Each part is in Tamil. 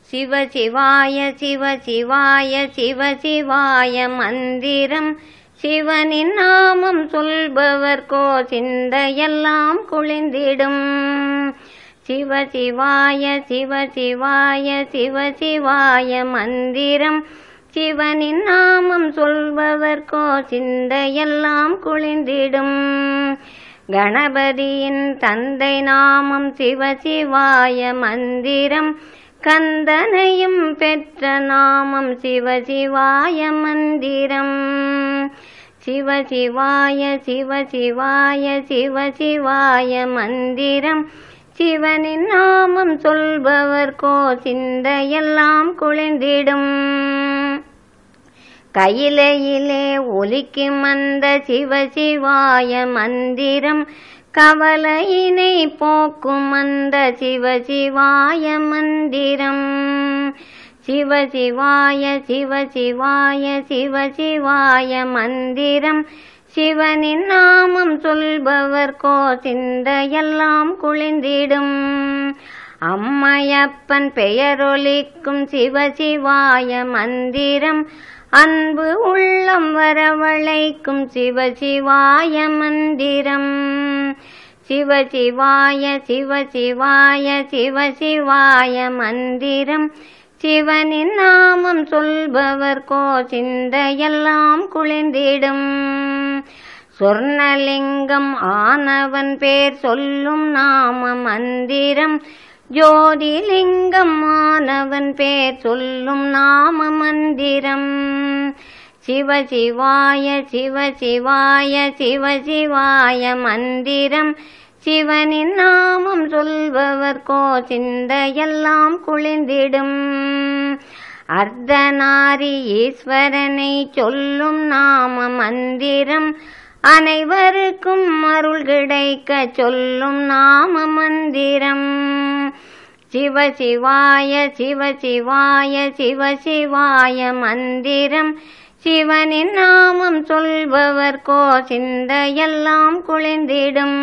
சிவ சிவாய சிவ சிவாய சிவ சிவாய மந்திரம் சிவனின் நாமம் சொல்பவர்கோ சிந்தையெல்லாம் குளிந்திடும் சிவ சிவாய சிவ சிவாய சிவ சிவாய மந்திரம் சிவனின் நாமம் சொல்பவர்கோ சிந்தையெல்லாம் குளிந்திடும் கணபதியின் தந்தை நாமம் சிவ சிவாய மந்திரம் கந்தனையும் பெற்ற நாமம் சிவ சிவாய மந்திரம் சிவ சிவாய சிவ சிவாய சிவ சிவாய மந்திரம் சிவனின் நாமம் சொல்பவர்கோ சிந்தையெல்லாம் குளிந்திடும் கையிலையிலே ஒலிக்கும் அந்த சிவ சிவாய மந்திரம் கவலையினை போக்கும் அந்த சிவ சிவாய மந்திரம் சிவ சிவாய சிவ சிவாய சிவ சிவாய மந்திரம் சிவனின் நாமம் சொல்பவர்கோ சிந்தையெல்லாம் குளிந்திடும் அம்மையப்பன் பெயரொலிக்கும் சிவ சிவாய மந்திரம் அன்பு உள்ளம் வரவழைக்கும் சிவ சிவாய மந்திரம் சிவ சிவாய சிவ சிவாய சிவ சிவாய மந்திரம் சிவனின் நாமம் சொல்பவர்கோ சிந்தையெல்லாம் குளிந்திடும் சொர்ணலிங்கம் ஆனவன் பேர் சொல்லும் நாம மந்திரம் ஜோதிலிங்கம் ஆனவன் பேர் சொல்லும் நாம மந்திரம் சிவ சிவாய சிவ சிவாய சிவ சிவாய மந்திரம் சிவனின் நாமம் சொல்பவர்கோ சிந்தையெல்லாம் குளிந்திடும் அர்த்தநாரி ஈஸ்வரனை சொல்லும் நாம மந்திரம் அனைவருக்கும் அருள் கிடைக்க சொல்லும் நாம மந்திரம் சிவ சிவாய சிவ சிவாய சிவ சிவாய மந்திரம் சிவனின் நாமம் சொல்பவர்கோ சிந்தையெல்லாம் குளிந்திடும்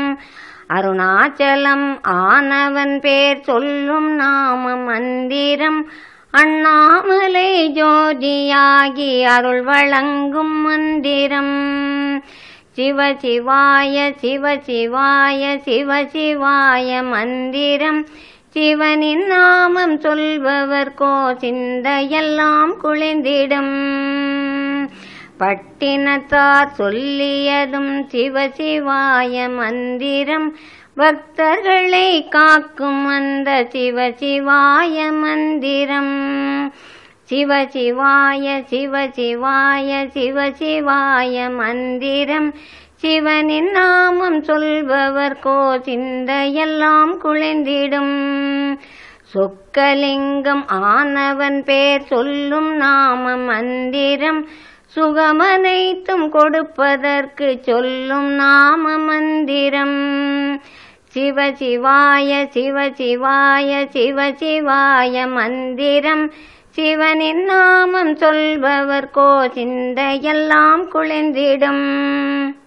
அருணாச்சலம் ஆனவன் பேர் சொல்லும் நாம மந்திரம் அண்ணாமலை ஜோதியாகி அருள் வழங்கும் மந்திரம் சிவ சிவாய சிவ சிவாய சிவ சிவாய மந்திரம் சிவனின் நாமம் சொல்பவர்கோ சிந்தையெல்லாம் குளிந்திடும் பட்டினத்தார் சொல்லியதும் சிவ சிவாய மந்திரம் பக்தர்களை காக்கும் அந்த சிவ சிவாய மந்திரம் சிவ சிவாய சிவ சிவாய சிவ சிவாய மந்திரம் சிவனின் நாமம் சொல்பவர்கோ சிந்தையெல்லாம் குளிந்திடும் சொக்கலிங்கம் ஆனவன் பேர் சொல்லும் நாம மந்திரம் சுகமனைத்தும் கொடுப்பதற்கு சொல்லும் நாம மந்திரம் சிவ சிவாய சிவ சிவாய சிவ சிவாய மந்திரம் சிவனின் நாமம் சொல்பவர்கோ சிந்தையெல்லாம் குளிந்திடும்